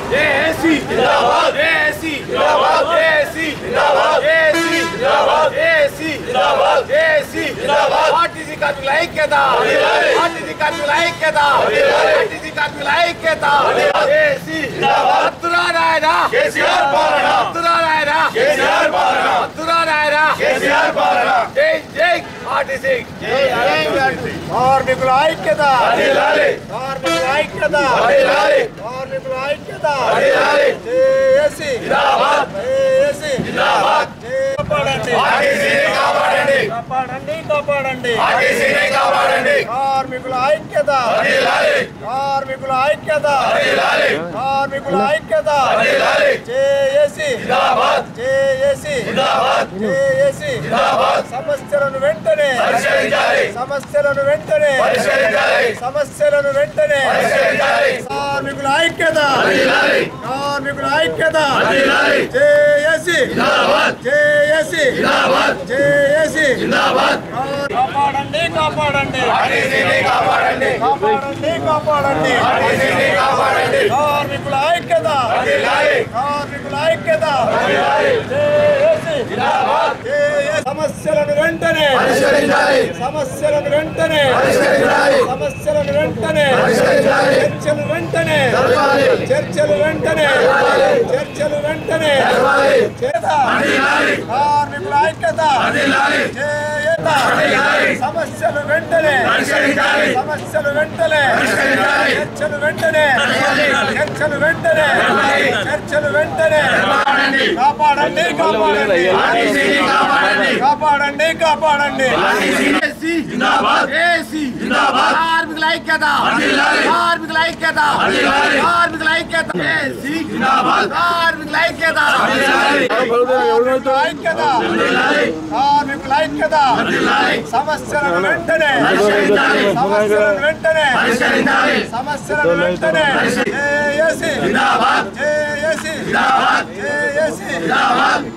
JAC జిందాబాద్ JAC జిందాబాద్ JAC జిందాబాద్ జేఏసీ జిందాబాద్ జేఏసీ జిందాబాద్ జేఏసీ జిందాబాద్ ఆర్టీసీ కార్మికుల ఐక్యత ఆర్టీసీ కార్మికుల ఐక్యత ఆర్టీసీ కార్మికుల ఐక్యత జేఏసీ జిందాబాద్ అద్దురా నాయన కేసీఆర్ పాలన అద్దురా నాయన కేసీఆర్ పాలన అద్దురా నాయన కేసీఆర్ పాలన జై జై ఆర్టీసీ జై కార్మికుల ఐక్యత జిల్లాలి కార్మికుల ఐక్యత జిల్లాలి కార్మికుల ఐక్యత జిల్లాలి జేఏసీ జిందాబాద్ జేఏసీ జిందాబాద్ కాపాడండి ఆర్టీసీని కాపాడండి కాపాడండి కాపాడండి ఆర్టీసీని కాపాడండి కార్మికుల ఐక్యత జిల్లాలి కార్మికుల ఐక్యత జిల్లాలి కార్మికుల ఐక్యత జిల్లాలి జేఏసీ జిందాబాద్ జేఏసీ జిందాబాద్ జేఏసీ జిందాబాద్ సమస్యలను వెంటనే పరిష్కరించాలి సమస్యలను వెంటనే పరిష్కరించాలి సమస్యలను వెంటనే పరిష్కరించాలి కార్మికుల ఐక్యత జిల్లాలి కార్మికుల ఐక్యత జిల్లాలి జేఏసీ జిందాబాద్ జేఏసీ జిందాబాద్ జేఏసీ జిందాబాద్ కాపాడండి కాపాడండి ఆర్టీసీని కాపాడండి కాపాడండి కాపాడండి ఆర్టీసీని కాపాడండి కార్మికుల ఐక్యత జిల్లాలి కార్మికుల ఐక్యత జేఏసీ జిందాబాద్ జేఏసీ సమస్యలను వెంటనే పరిష్కరించాలి సమస్యలను వెంటనే పరిష్కరించాలి సమస్యలను వెంటనే పరిష్కరించాలి చర్చలు వెంటనే జరగాలి. చర్చలు వెంటనే చర్చలు వెంటనే జరగాలి. చేత జిల్లాలి కార్మికుల ఐక్యత జిల్లాలి చేత జరగాలి. సమస్యలు వెంటనే పరిష్కరించాలి. సమస్యలు వెంటనే పరిష్కరించాలి. చర్చలు వెంటనే చర్చలు వెంటనే చర్చలు వెంటనే కాపాడండి కాపాడండి కాపాడండి ఆర్టీసీని కాపాడండి కాపాడండి కాపాడండి ఆర్టీసీ జిందాబాద్ ఏసీ జిందాబాద్ కార్మికుల ఐక్యత జిల్లాలి. కార్మికుల ఐక్యత జిల్లాలి. కార్మికుల ఐక్యత ఏసీ జిందాబాద్ కార్మికుల ఐక్యత జిల్లాలి. కార్మికుల ఐక్యత జిల్లాలి. కార్మికుల ఐక్యత జిల్లాలి. సమస్యలను వెంటనే పరిష్కరించాలి. సమస్యలను వెంటనే పరిష్కరించాలి. సమస్యలను వెంటనే జేఏసీ జిందాబాద్ జేఏసీ జిందాబాద్ జేఏసీ జిందాబాద్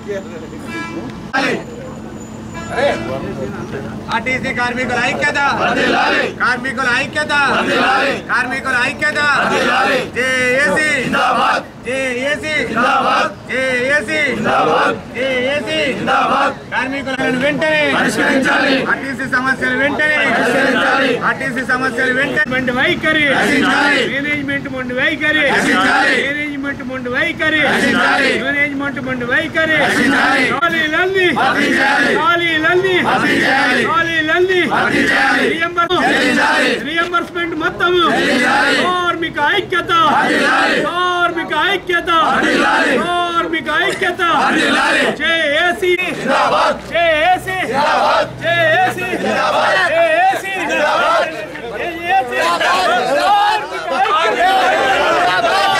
ఆర్టీసీ కార్మికుల ఐక్యత జిల్లాలి. కార్మికుల ఐక్యత జిల్లాలి. కార్మికుల ఐక్యత జిల్లాలి. జేఏసీ జిందాబాద్ జేఏసీ జిందాబాద్ జేఏసీ జిందాబాద్ జేఏసీ జిందాబాద్ కార్మికులను వెంటనే పరిష్కరించాలి. ఆర్టీసీ సమస్యలు వెంటనే పరిష్కరించాలి. ఆర్టీసీ సమస్యలు వెంటనే మొండి వైఖరి రక్షించాలి. మేనేజ్మెంట్ మొండి వైఖరి రక్షించాలి. మేనేజ్మెంట్ మొండి వైఖరి రక్షించాలి. మేనేజ్మెంట్ మొండి వైఖరి రక్షించాలి. ఖాళీలన్నీ భర్తీ చేయాలి. ఖాళీలన్నీ భర్తీ చేయాలి. ఖాళీలన్నీ భర్తీ చేయాలి. చెల్లించాలి. రియంబర్స్మెంట్ మొత్తము చెల్లించాలి. కార్మిక ఐక్యత చెల్లించాలి. కార్మిక ఐక్యత చెల్లించాలి. కార్మిక ఐక్యత చెల్లించాలి. జేఏసీ జిందాబాద్ జేఏసీ జిందాబాద్ జేఏసీ జిందాబాద్. జేఏసీ జిందాబాద్. జేఏసీ కార్మిక ఐక్యత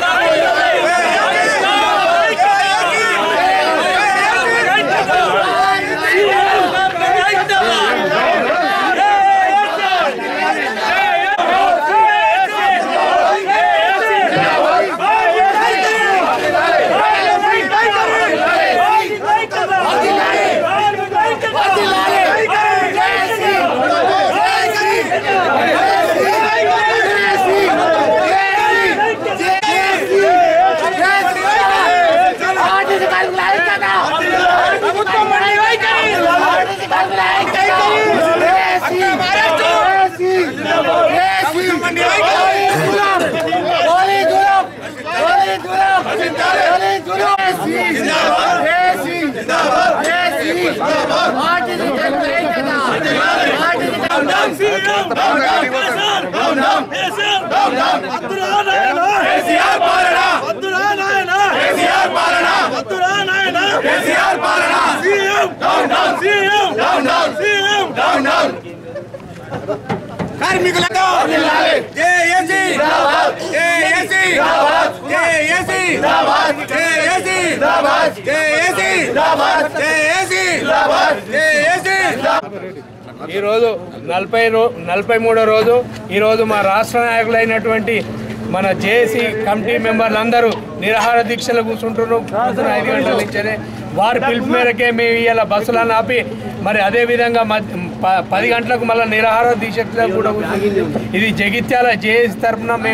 కేసీఆర్ పాలన కేసీఆర్ పాలన కేసీఆర్ పాలన down down down down down down కార్మికులకు జిల్లాలి. జేఏసీ జిందాబాద్. జేఏసీ జిందాబాద్. జేఏసీ జిందాబాద్. జేఏసీ జిందాబాద్. జేఏసీ జిందాబాద్. జేఏసీ జిందాబాద్. జేఏసీ ఈరోజు నలభై రో నలభై మూడో రోజు ఈరోజు మా రాష్ట్ర నాయకులైనటువంటి మన జేఏసీ కమిటీ మెంబర్లందరూ నిరాహార దీక్షలు కూర్చుంటున్నాం పొద్దున ఐదు గంటల నుంచే వారి పిలుపు మేరకే మేము ఇవాళ బస్సులను ఆపి మరి అదేవిధంగా మధ్య- ప- పది గంటలకు మళ్ళీ నిరాహార దీక్షలో కూడా కూర్చున్నాం ఇది జగిత్యాల జేఏసీ తరఫున మేము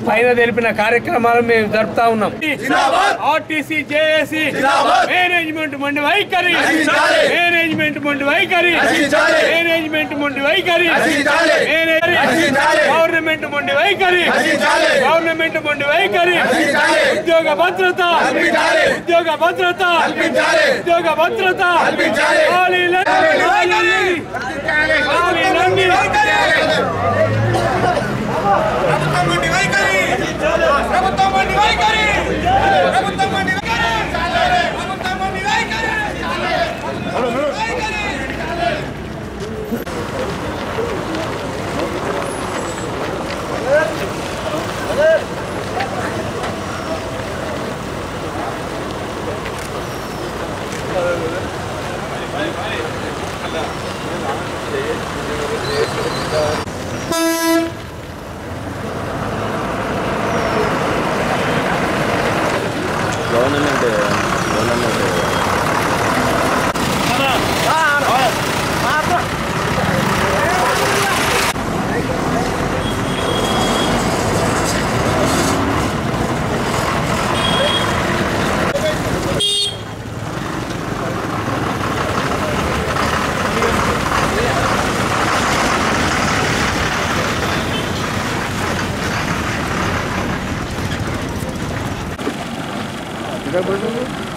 పైన తెలిపిన కార్యక్రమాలు మేము జరుపుతా ఉన్నాం జిందాబాద్. ఆర్టీసీ జేఏసీ జిందాబాద్. మేనేజ్మెంట్ మొండి వైఖరి నశించాలి. మేనేజ్మెంట్ మొండి వైఖరి నశించాలి. మేనేజ్మెంట్ మొండి వైఖరి నశించాలి. మేనేజ్- నశించాలి. గవర్నమెంట్ మొండి వైఖరి నశించాలి. గవర్నమెంట్ మొండి వైఖరి నశించాలి. ఉద్యోగ భద్రత కల్పించాలి. ఉద్యోగ భద్రత కల్పించాలి. ఉద్యోగ భద్రత కల్పించాలి. ఖాళీలన్నీ- ఖాళీలన్నీ- ఖాళీలన్నీ ప్రభుత్వం నుండి వైఖరి ప్రభుత్వం నుండి వైఖరి ప్రభుత్వం నుండి వైఖరి ప్రభుత్వం నుండి వైఖరి వైఖరి గవర్నమెంట్ గవర్నమెంట్ ఇక్కడ